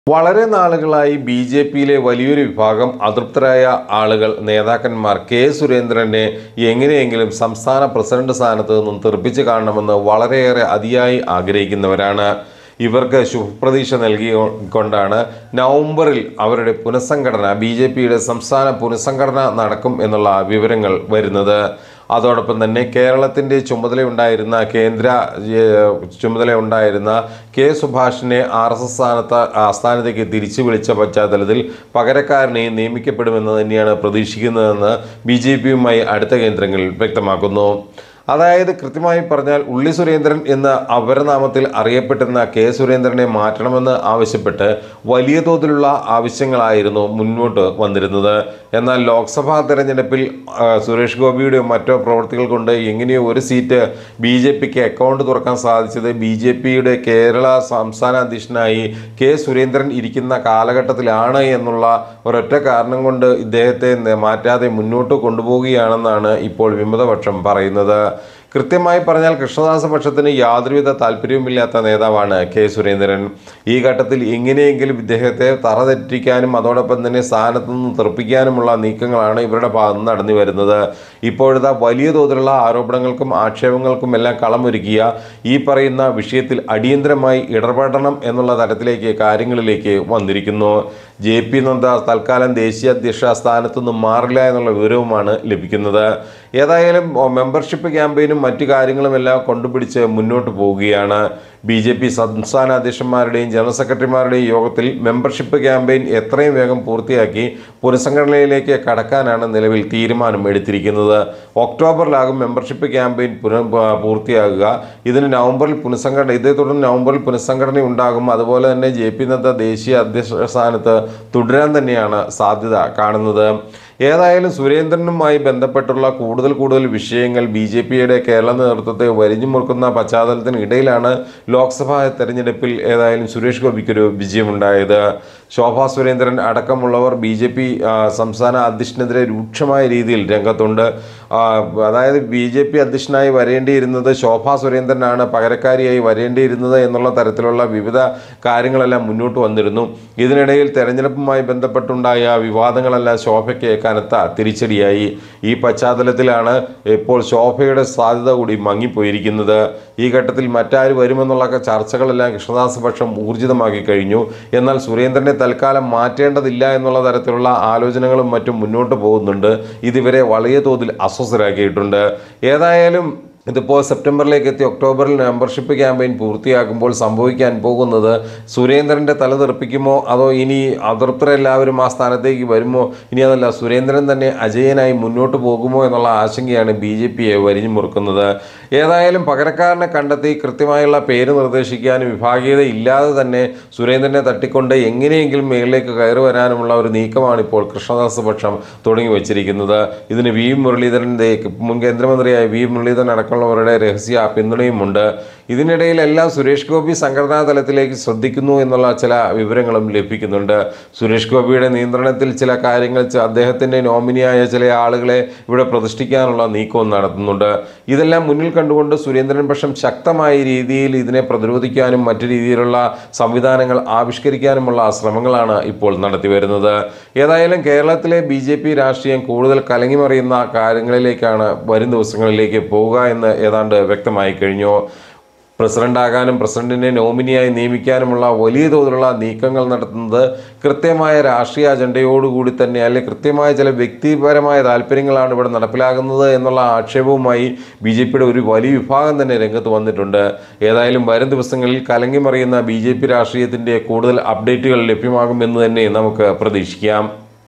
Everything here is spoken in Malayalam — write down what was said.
വളരെ നാളുകളായി ബി ജെ പിയിലെ വലിയൊരു വിഭാഗം അതൃപ്തരായ ആളുകൾ നേതാക്കന്മാർ കെ സുരേന്ദ്രനെ എങ്ങനെയെങ്കിലും സംസ്ഥാന പ്രസിഡന്റ് സ്ഥാനത്ത് നിന്നും തെറിപ്പിച്ച് കാണണമെന്ന് വളരെയേറെ അതിയായി ആഗ്രഹിക്കുന്നവരാണ് ഇവർക്ക് ശുഭപ്രതീക്ഷ നൽകിക്കൊണ്ടാണ് നവംബറിൽ അവരുടെ പുനഃസംഘടന ബി ജെ പിയുടെ സംസ്ഥാന പുനഃസംഘടന നടക്കും എന്നുള്ള വിവരങ്ങൾ വരുന്നത് അതോടൊപ്പം തന്നെ കേരളത്തിൻ്റെ ചുമതലയുണ്ടായിരുന്ന കേന്ദ്ര ഏഹ്, ചുമതലയുണ്ടായിരുന്ന കെ സുഭാഷിനെ ആർ എസ് എസ് സ്ഥാനത്ത് ആസ്ഥാനത്തേക്ക് തിരിച്ചു വിളിച്ച പശ്ചാത്തലത്തിൽ പകരക്കാരനെ നിയമിക്കപ്പെടുമെന്ന് തന്നെയാണ് പ്രതീക്ഷിക്കുന്നതെന്ന് ബി ജെ പിയുമായി അടുത്ത കേന്ദ്രങ്ങൾ വ്യക്തമാക്കുന്നു അതായത് കൃത്യമായി പറഞ്ഞാൽ ഉള്ളി സുരേന്ദ്രൻ എന്ന അപരനാമത്തിൽ അറിയപ്പെട്ടിരുന്ന കെ സുരേന്ദ്രനെ മാറ്റണമെന്ന് ആവശ്യപ്പെട്ട് വലിയ തോതിലുള്ള ആവശ്യങ്ങളായിരുന്നു മുന്നോട്ട് വന്നിരുന്നത് എന്നാൽ ലോക്സഭാ തെരഞ്ഞെടുപ്പിൽ ആ, സുരേഷ് ഗോപിയുടെ മറ്റോ പ്രവർത്തികൾ കൊണ്ട് എങ്ങനെയോ ഒരു സീറ്റ് ബി ജെ പിക്ക് അക്കൗണ്ട് തുറക്കാൻ സാധിച്ചത് ബി ജെ പിയുടെ കേരള സംസ്ഥാന അധ്യക്ഷനായി കെ സുരേന്ദ്രൻ ഇരിക്കുന്ന കാലഘട്ടത്തിലാണ് എന്നുള്ള ഒരൊറ്റ കാരണം കൊണ്ട് ഇദ്ദേഹത്തെ ന- മാറ്റാതെ മുന്നോട്ട് കൊണ്ടുപോവുകയാണെന്നാണ് ഇപ്പോൾ വിമതപക്ഷം പറയുന്നത് കൃത്യമായി പറഞ്ഞാൽ കൃഷ്ണദാസ പക്ഷത്തിന് യാതൊരുവിധ താല്പര്യവുമില്ലാത്ത നേതാവാണ് കെ സുരേന്ദ്രൻ ഈ ഘട്ടത്തിൽ എങ്ങനെയെങ്കിലും ഇദ്ദേഹത്തെ തറതെറ്റിക്കാനും അതോടൊപ്പം തന്നെ സ്ഥാനത്ത് നിന്ന് തെറിപ്പിക്കാനുമുള്ള നീക്കങ്ങളാണ് ഇവരുടെ ഭാഗത്ത് നിന്ന് നടന്നു വരുന്നത് ഇപ്പോഴത്തെ വലിയ തോതിലുള്ള ആരോപണങ്ങൾക്കും ആക്ഷേപങ്ങൾക്കും എല്ലാം കളമൊരുക്കിയ ഈ പറയുന്ന വിഷയത്തിൽ അടിയന്തരമായി ഇടപെടണം എന്നുള്ള തരത്തിലേക്ക് കാര്യങ്ങളിലേക്ക് വന്നിരിക്കുന്നു ജെ പി നദ്ദ തൽക്കാലം ദേശീയ അധ്യക്ഷ സ്ഥാനത്തു നിന്നും മാറില്ല എന്നുള്ള വിവരവുമാണ് ലഭിക്കുന്നത് ഏതായാലും ഓ, മെമ്പർഷിപ്പ് ക്യാമ്പയിനും മറ്റു കാര്യങ്ങളുമെല്ലാം കൊണ്ടുപിടിച്ച് മുന്നോട്ട് പോവുകയാണ് ബി ജെ പി സംസ്ഥാന അധ്യക്ഷന്മാരുടെയും ജനറൽ സെക്രട്ടറിമാരുടെയും യോഗത്തിൽ മെമ്പർഷിപ്പ് ക്യാമ്പയിൻ എത്രയും വേഗം പൂർത്തിയാക്കി പുനഃസംഘടനയിലേക്ക് കടക്കാനാണ് നിലവിൽ തീരുമാനം എടുത്തിരിക്കുന്നത് ഒക്ടോബറിലാകും മെമ്പർഷിപ്പ് ക്യാമ്പയിൻ പുന പ- പൂർത്തിയാകുക ഇതിന് നവംബറിൽ പുനഃസംഘടന ഇതേ തുടർന്ന് നവംബറിൽ പുനഃസംഘടന ഉണ്ടാകും അതുപോലെ തന്നെ ജെ പി നദ്ദ ദേശീയ അധ്യക്ഷ സ്ഥാനത്ത് തുടരാൻ തന്നെയാണ് സാധ്യത കാണുന്നത് ഏതായാലും സുരേന്ദ്രനുമായി ബന്ധപ്പെട്ടുള്ള കൂടുതൽ കൂടുതൽ വിഷയങ്ങൾ ബി ജെ പിയുടെ കേരള നേതൃത്വത്തെ വരിഞ്ഞു മുറുക്കുന്ന പശ്ചാത്തലത്തിന് ഇടയിലാണ് ലോക്സഭാ തെരഞ്ഞെടുപ്പിൽ ഏതായാലും സുരേഷ് ഗോപിക്കൊരു വിജയമുണ്ടായത് ശോഭാ സുരേന്ദ്രൻ അടക്കമുള്ളവർ ബി ജെ പി സംസ്ഥാന അധ്യക്ഷനെതിരെ രൂക്ഷമായ രീതിയിൽ രംഗത്തുണ്ട് ആ, അതായത് ബി ജെ പി അധ്യക്ഷനായി വരേണ്ടിയിരുന്നത് ശോഭാ സുരേന്ദ്രനാണ് പകരക്കാരിയായി വരേണ്ടിയിരുന്നത് എന്നുള്ള തരത്തിലുള്ള വിവിധ കാര്യങ്ങളെല്ലാം മുന്നോട്ട് വന്നിരുന്നു ഇതിനിടയിൽ തെരഞ്ഞെടുപ്പുമായി ബന്ധപ്പെട്ടുണ്ടായ വിവാദങ്ങളെല്ലാം ശോഭയ്ക്ക് കനത്ത തിരിച്ചടിയായി ഈ പശ്ചാത്തലത്തിലാണ് ഇപ്പോൾ ശോഭയുടെ സാധ്യത കൂടി മങ്ങിപ്പോയിരിക്കുന്നത് ഈ ഘട്ടത്തിൽ മറ്റാര് വരുമെന്നുള്ള ചർച്ചകളെല്ലാം കൃഷ്ണദാസ പക്ഷം ഊർജിതമാക്കി കഴിഞ്ഞു എന്നാൽ സുരേന്ദ്രനെ തൽക്കാലം മാറ്റേണ്ടതില്ല എന്നുള്ള തരത്തിലുള്ള ആലോചനകളും മറ്റും മുന്നോട്ട് പോകുന്നുണ്ട് ഇതിവരെ വലിയ തോതിൽ അസ്വസ്ഥരാക്കിയിട്ടുണ്ട് ഏതായാലും ഇതിപ്പോൾ സെപ്റ്റംബറിലേക്ക് എത്തി ഒക്ടോബറിൽ മെമ്പർഷിപ്പ് ക്യാമ്പയിൻ പൂർത്തിയാക്കുമ്പോൾ സംഭവിക്കാൻ പോകുന്നത് സുരേന്ദ്രൻ്റെ തല തെറിപ്പിക്കുമോ അതോ ഇനി അതൃപ്തരെല്ലാവരും ആ സ്ഥാനത്തേക്ക് വരുമോ ഇനി അതല്ല സുരേന്ദ്രൻ തന്നെ അജയനായി മുന്നോട്ട് പോകുമോ എന്നുള്ള ആശങ്കയാണ് ബി ജെ പിയെ വരിഞ്ഞു മുറുക്കുന്നത് ഏതായാലും പകരക്കാരനെ കണ്ടെത്തി കൃത്യമായുള്ള പേര് നിർദ്ദേശിക്കാനും വിഭാഗീയത ഇല്ലാതെ തന്നെ സുരേന്ദ്രനെ തട്ടിക്കൊണ്ട് എങ്ങനെയെങ്കിലും മേളിലേക്ക് കയറി വരാനുമുള്ള ഒരു നീക്കമാണ് ഇപ്പോൾ കൃഷ്ണദാസ് പക്ഷം തുടങ്ങി വച്ചിരിക്കുന്നത് ഇതിന് വി മുരളീധരൻ്റെ മുൻ കേന്ദ്രമന്ത്രിയായ വി മുരളീധരൻ അടക്കമുള്ളവരുടെ രഹസ്യ പിന്തുണയുമുണ്ട് ഇതിനിടയിലെല്ലാം സുരേഷ് ഗോപി സംഘടനാ തലത്തിലേക്ക് ശ്രദ്ധിക്കുന്നു എന്നുള്ള ചില വിവരങ്ങളും ലഭിക്കുന്നുണ്ട് സുരേഷ് ഗോപിയുടെ നിയന്ത്രണത്തിൽ ചില കാര്യങ്ങൾ ച- അദ്ദേഹത്തിൻ്റെ നോമിനിയായ ചില ആളുകളെ ഇവിടെ പ്രതിഷ്ഠിക്കാനുള്ള നീക്കവും നടത്തുന്നുണ്ട് ഇതെല്ലാം മുന്നിൽ കണ്ടുകൊണ്ട് സുരേന്ദ്രൻ പക്ഷം ശക്തമായ രീതിയിൽ ഇതിനെ പ്രതിരോധിക്കാനും മറ്റു രീതിയിലുള്ള സംവിധാനങ്ങൾ ആവിഷ്കരിക്കാനുമുള്ള ശ്രമങ്ങളാണ് ഇപ്പോൾ നടത്തി വരുന്നത് ഏതായാലും കേരളത്തിലെ ബി ജെ പി രാഷ്ട്രീയം കൂടുതൽ കലങ്ങിമറിയുന്ന കാര്യങ്ങളിലേക്കാണ് വരും ദിവസങ്ങളിലേക്ക് പോവുക എന്ന് ഏതാണ്ട് വ്യക്തമായി കഴിഞ്ഞു പ്രസിഡന്റാകാനും പ്രസിഡന്റിനെ നോമിനിയായി നിയമിക്കാനുമുള്ള വലിയ തോതിലുള്ള നീക്കങ്ങൾ നടത്തുന്നത് കൃത്യമായ രാഷ്ട്രീയ അജണ്ടയോടുകൂടി തന്നെ അല്ലെങ്കിൽ കൃത്യമായ ചില വ്യക്തിപരമായ താല്പര്യങ്ങളാണ് ഇവിടെ നടപ്പിലാകുന്നത് എന്നുള്ള ആക്ഷേപവുമായി ബി ജെ പിയുടെ ഒരു വലിയ വിഭാഗം തന്നെ രംഗത്ത് വന്നിട്ടുണ്ട് ഏതായാലും വരും ദിവസങ്ങളിൽ കലങ്ങിമറിയുന്ന ബി ജെ പി രാഷ്ട്രീയത്തിൻ്റെ കൂടുതൽ അപ്ഡേറ്റുകൾ ലഭ്യമാകുമെന്ന് തന്നെ നമുക്ക് പ്രതീക്ഷിക്കാം